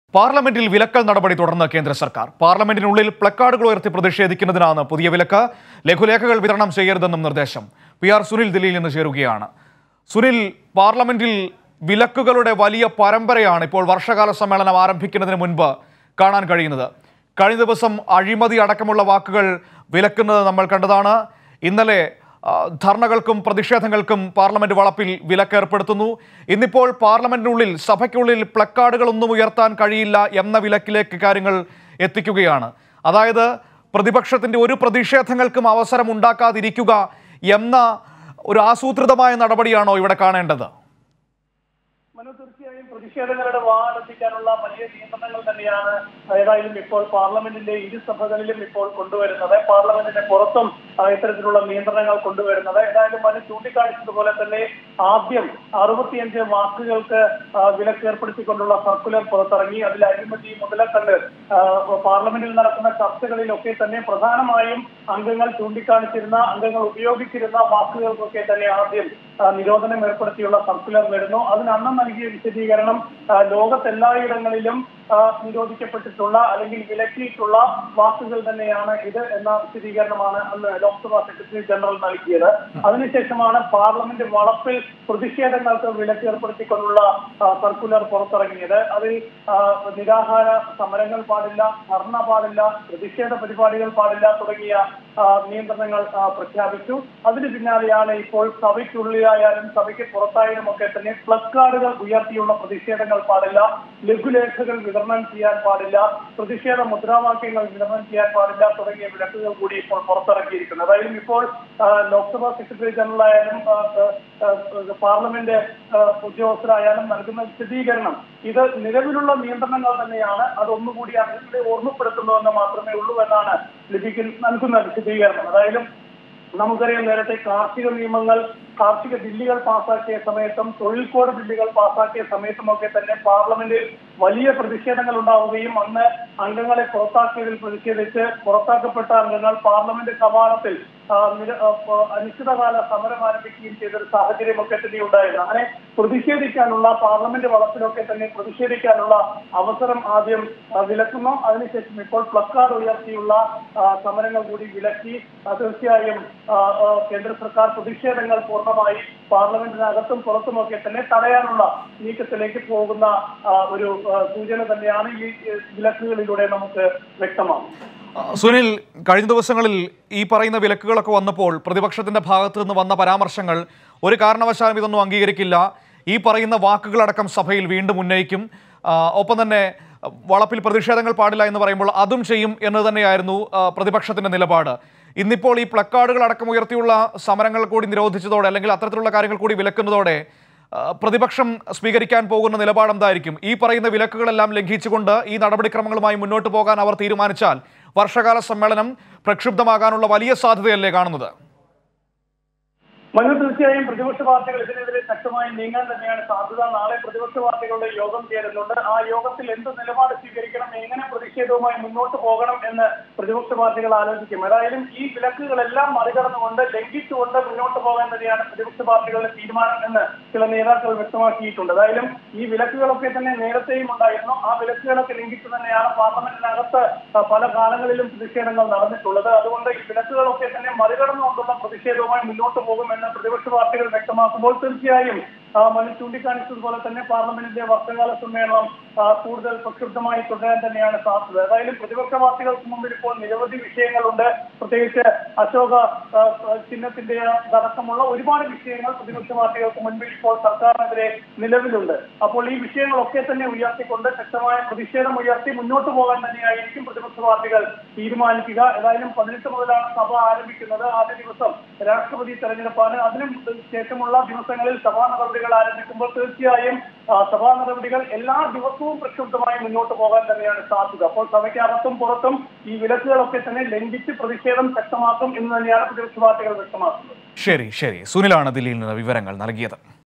പാർലമെന്റിൽ വിലക്കൽ നടപടി തുടർന്ന് കേന്ദ്ര സർക്കാർ പാർലമെന്റിനുള്ളിൽ പ്ലക്കാർഡുകൾ ഉയർത്തി പ്രതിഷേധിക്കുന്നതിനാണ് പുതിയ വിലക്ക് ലഘുലേഖകൾ വിതരണം ചെയ്യരുതെന്നും നിർദ്ദേശം പി ആർ സുനിൽ ദില്ലിയിൽ നിന്ന് ചേരുകയാണ് സുനിൽ പാർലമെന്റിൽ വിലക്കുകളുടെ വലിയ പരമ്പരയാണ് ഇപ്പോൾ വർഷകാല സമ്മേളനം ആരംഭിക്കുന്നതിന് മുൻപ് കാണാൻ കഴിയുന്നത് കഴിഞ്ഞ ദിവസം അഴിമതി അടക്കമുള്ള വാക്കുകൾ വിലക്കുന്നത് നമ്മൾ കണ്ടതാണ് ഇന്നലെ ആ, ധർണകൾക്കും പ്രതിഷേധങ്ങൾക്കും പാർലമെന്റ് വളപ്പിൽ വിലക്കേർപ്പെടുത്തുന്നു ഇന്നിപ്പോൾ പാർലമെന്റിനുള്ളിൽ സഭയ്ക്കുള്ളിൽ പ്ലക്കാർഡുകളൊന്നും ഉയർത്താൻ കഴിയില്ല എന്ന വിലക്കിലേക്ക് കാര്യങ്ങൾ എത്തിക്കുകയാണ് അതായത് പ്രതിപക്ഷത്തിന്റെ ഒരു പ്രതിഷേധങ്ങൾക്കും അവസരം ഉണ്ടാക്കാതിരിക്കുക എന്ന ഒരു ആസൂത്രിതമായ നടപടിയാണോ ഇവിടെ കാണേണ്ടത് മനു തീർച്ചയായും പ്രതിഷേധങ്ങളുടെ വാടെത്തിക്കാനുള്ള വലിയ നിയന്ത്രണങ്ങൾ തന്നെയാണ് ഏതായാലും ഇപ്പോൾ പാർലമെന്റിന്റെ ഇരു സഭകളിലും ഇപ്പോൾ കൊണ്ടുവരുന്നത് പാർലമെന്റിന്റെ പുറത്തും ആ, ഇത്തരത്തിലുള്ള നിയന്ത്രണങ്ങൾ കൊണ്ടുവരുന്നത് ഏതായാലും മനു ചൂണ്ടിക്കാണിച്ചതുപോലെ തന്നെ ആദ്യം അറുപത്തിയഞ്ച് വാക്കുകൾക്ക് ആ, വിലക്ക് ഏർപ്പെടുത്തിക്കൊണ്ടുള്ള സർക്കുലർ പുറത്തിറങ്ങി അതിൽ അഴിമതി മുതലക്കണ്ട് ആ, പാർലമെന്റിൽ നടക്കുന്ന ചർച്ചകളിലൊക്കെ തന്നെ പ്രധാനമായും അംഗങ്ങൾ ചൂണ്ടിക്കാണിച്ചിരുന്ന അംഗങ്ങൾ ഉപയോഗിച്ചിരുന്ന വാക്കുകൾക്കൊക്കെ തന്നെ ആദ്യം ആ, നിരോധനം ഏർപ്പെടുത്തിയുള്ള സർക്കുലർ വരുന്നു അതിന് അന്ന് നൽകിയ വിശദീകരണം ആ, ലോകത്തെല്ലായിടങ്ങളിലും ആ, നിരോധിക്കപ്പെട്ടിട്ടുള്ള അല്ലെങ്കിൽ വിലക്കിയിട്ടുള്ള വാക്കുകൾ തന്നെയാണ് ഇത് എന്ന വിശദീകരണമാണ് അന്ന് ലോക്സഭാ സെക്രട്ടറി ജനറൽ നൽകിയത് അതിനുശേഷമാണ് പാർലമെന്റ് വളപ്പിൽ പ്രതിഷേധങ്ങൾക്ക് വിലക്ക് ഏർപ്പെടുത്തിക്കൊണ്ടുള്ള ആ, സർക്കുലർ പുറത്തിറങ്ങിയത് അതിൽ ആ, നിരാഹാര സമരങ്ങൾ പാടില്ല ധർണ പാടില്ല പ്രതിഷേധ പരിപാടികൾ പാടില്ല തുടങ്ങിയ ആ, നിയന്ത്രണങ്ങൾ ആ, പ്രഖ്യാപിച്ചു അതിന് പിന്നാലെയാണ് ഇപ്പോൾ സഭയ്ക്കുള്ളിലായാലും സഭയ്ക്ക് പുറത്തായാലും ഒക്കെ തന്നെ പ്ലക്കാർഡുകൾ ഉയർത്തിയുള്ള പ്രതിഷേധങ്ങൾ പാടില്ല ലഘുലേഖകൾ വിതരണം ചെയ്യാൻ പാടില്ല പ്രതിഷേധ മുദ്രാവാക്യങ്ങൾ വിതരണം ചെയ്യാൻ പാടില്ല തുടങ്ങിയ വിലക്കുകൾ കൂടി ഇപ്പോൾ പുറത്തിറക്കിയിരിക്കുന്നത് അതായത് ഇപ്പോൾ ആ, ലോക്സഭാ സെക്രട്ടറി ജനറൽ ആയാലും ആ, ആ, ആ, പാർലമെന്റ് ആ, ഉദ്യോഗസ്ഥരായാലും നൽകുന്ന വിശദീകരണം ഇത് നിലവിലുള്ള നിയന്ത്രണങ്ങൾ തന്നെയാണ് അതൊന്നുകൂടി അതിലൂടെ ഓർമ്മപ്പെടുത്തുന്നുവെന്ന് മാത്രമേ ഉള്ളൂ എന്നാണ് ലഭിക്കുന്ന നൽകുന്ന വിശദീകരണം അതായത് നമുക്കറിയാം നേരത്തെ കാർഷിക നിയമങ്ങൾ കാർഷിക ബില്ലുകൾ പാസാക്കിയ സമയത്തും തൊഴിൽ കോഡ് ബില്ലുകൾ പാസാക്കിയ സമയത്തുമൊക്കെ തന്നെ പാർലമെന്റിൽ വലിയ പ്രതിഷേധങ്ങൾ ഉണ്ടാവുകയും അന്ന് അംഗങ്ങളെ പുറത്താക്കിയതിൽ പ്രതിഷേധിച്ച് പുറത്താക്കപ്പെട്ട അംഗങ്ങൾ പാർലമെന്റ് കവാടത്തിൽ ആ, നിര- ആ, പ- അനിശ്ചിതകാല സമരം ആരംഭിക്കുകയും ചെയ്തൊരു സാഹചര്യമൊക്കെ തന്നെ ഉണ്ടായിരുന്നു അങ്ങനെ പ്രതിഷേധിക്കാനുള്ള പാർലമെന്റ് വളപ്പിലൊക്കെ തന്നെ പ്രതിഷേധിക്കാനുള്ള അവസരം ആദ്യം ആ, വിലക്കുന്നു അതിനുശേഷം ഇപ്പോൾ പ്ലക്കാർഡ് ഉയർത്തിയുള്ള ആ, സമരങ്ങൾ കൂടി വിലക്കി ആ, തീർച്ചയായും ആ, ആ, കേന്ദ്ര സർക്കാർ പ്രതിഷേധങ്ങൾ പൂർണ്ണമായി പാർലമെന്റിനകത്തും പുറത്തുമൊക്കെ തന്നെ തടയാനുള്ള നീക്കത്തിലേക്ക് പോകുന്ന ആ, ഒരു ആ, സൂചന തന്നെയാണ് ഈ ഏ, വിലക്കുകളിലൂടെ നമുക്ക് വ്യക്തമാകും ആ, സുനിൽ കഴിഞ്ഞ ദിവസങ്ങളിൽ ഈ പറയുന്ന വിലക്കുകളൊക്കെ വന്നപ്പോൾ പ്രതിപക്ഷത്തിന്റെ ഭാഗത്ത് നിന്ന് വന്ന പരാമർശങ്ങൾ ഒരു കാരണവശാലും ഇതൊന്നും അംഗീകരിക്കില്ല ഈ പറയുന്ന വാക്കുകളടക്കം സഭയിൽ വീണ്ടും ഉന്നയിക്കും ആ, ഒപ്പം തന്നെ ആ, വളപ്പിൽ പ്രതിഷേധങ്ങൾ പാടില്ല എന്ന് പറയുമ്പോൾ അതും ചെയ്യും എന്ന് തന്നെയായിരുന്നു ആ, പ്രതിപക്ഷത്തിന്റെ നിലപാട് ഇന്നിപ്പോൾ ഈ പ്ലക്കാർഡുകൾ അടക്കം ഉയർത്തിയുള്ള സമരങ്ങൾ കൂടി നിരോധിച്ചതോടെ അല്ലെങ്കിൽ അത്തരത്തിലുള്ള കാര്യങ്ങൾ കൂടി വിലക്കുന്നതോടെ ആ, പ്രതിപക്ഷം സ്വീകരിക്കാൻ പോകുന്ന നിലപാട് എന്തായിരിക്കും ഈ പറയുന്ന വിലക്കുകളെല്ലാം ലംഘിച്ചുകൊണ്ട് ഈ നടപടിക്രമങ്ങളുമായി മുന്നോട്ട് പോകാൻ അവർ തീരുമാനിച്ചാൽ വർഷകാല സമ്മേളനം പ്രക്ഷുബ്ധമാകാനുള്ള വലിയ സാധ്യതയല്ലേ കാണുന്നത് മനു തീർച്ചയായും പ്രതിപക്ഷ പാർട്ടികൾ ഇതിനെതിരെ ശക്തമായി നീങ്ങാൻ തന്നെയാണ് സാധ്യത നാളെ പ്രതിപക്ഷ പാർട്ടികളുടെ യോഗം ചേരുന്നുണ്ട് ആ യോഗത്തിൽ എന്ത് നിലപാട് സ്വീകരിക്കണം എങ്ങനെ പ്രതിഷേധവുമായി മുന്നോട്ട് പോകണം എന്ന് പ്രതിപക്ഷ പാർട്ടികൾ ആലോചിക്കും ഏതായാലും ഈ വിലക്കുകളെല്ലാം മറികടന്നുകൊണ്ട് ലംഘിച്ചുകൊണ്ട് മുന്നോട്ട് പോകാൻ തന്നെയാണ് പ്രതിപക്ഷ പാർട്ടികളുടെ തീരുമാനം എന്ന് ചില നേതാക്കൾ വ്യക്തമാക്കിയിട്ടുണ്ട് ഏതായാലും ഈ വിലക്കുകളൊക്കെ തന്നെ നേരത്തെയും ഉണ്ടായിരുന്നു ആ വിലക്കുകളൊക്കെ ലംഘിച്ചു തന്നെയാണ് പാർലമെന്റിനകത്ത് ആ, പല കാലങ്ങളിലും പ്രതിഷേധങ്ങൾ നടന്നിട്ടുള്ളത് അതുകൊണ്ട് ഈ വിലക്കുകളൊക്കെ തന്നെ മറികടന്നുകൊണ്ടുള്ള പ്രതിഷേധവുമായി മുന്നോട്ട് പോകുമെന്ന് പ്രതിപക്ഷ പാർട്ടികൾ വ്യക്തമാക്കുമ്പോൾ തീർച്ചയായും ആ, മനു ചൂണ്ടിക്കാണിച്ചതുപോലെ തന്നെ പാർലമെന്റിന്റെ വർഷകാല സമ്മേളനം ആ, കൂടുതൽ പ്രക്ഷുബ്ധമായി തുടരാൻ തന്നെയാണ് സാധ്യത ഏതായാലും പ്രതിപക്ഷ പാർട്ടികൾക്ക് മുമ്പിൽ ഇപ്പോൾ നിരവധി വിഷയങ്ങളുണ്ട് പ്രത്യേകിച്ച് അശോക ആ, ആ, ചിഹ്നത്തിന്റെ അടക്കമുള്ള ഒരുപാട് വിഷയങ്ങൾ പ്രതിപക്ഷ പാർട്ടികൾക്ക് മുൻപിൽ ഇപ്പോൾ സർക്കാരിനെതിരെ നിലവിലുണ്ട് അപ്പോൾ ഈ വിഷയങ്ങളൊക്കെ തന്നെ ഉയർത്തിക്കൊണ്ട് ശക്തമായ പ്രതിഷേധം ഉയർത്തി മുന്നോട്ട് പോകാൻ തന്നെയായിരിക്കും പ്രതിപക്ഷ പാർട്ടികൾ തീരുമാനിക്കുക ഏതായാലും പതിനെട്ട് മുതലാണ് സഭ ആരംഭിക്കുന്നത് ആദ്യ ദിവസം രാഷ്ട്രപതി തെരഞ്ഞെടുപ്പാണ് അതിനു ശേഷമുള്ള ദിവസങ്ങളിൽ സഭാ നടപടികൾ ആരംഭിക്കുമ്പോൾ തീർച്ചയായും ആ, സഭാ നടപടികൾ എല്ലാ ദിവസവും പ്രക്ഷുബ്ധമായി മുന്നോട്ട് പോകാൻ തന്നെയാണ് സാധ്യത അപ്പോൾ സഭയ്ക്കകത്തും പുറത്തും ഈ വിലക്കുകളൊക്കെ തന്നെ ലംഘിച്ച് പ്രതിഷേധം ശക്തമാക്കും എന്ന് തന്നെയാണ് പ്രതിപക്ഷ പാർട്ടികൾ വ്യക്തമാക്കുന്നത് ശരി ശരി സുനിലാണ് ദില്ലിയിൽ നിന്ന് വിവരങ്ങൾ നൽകിയത്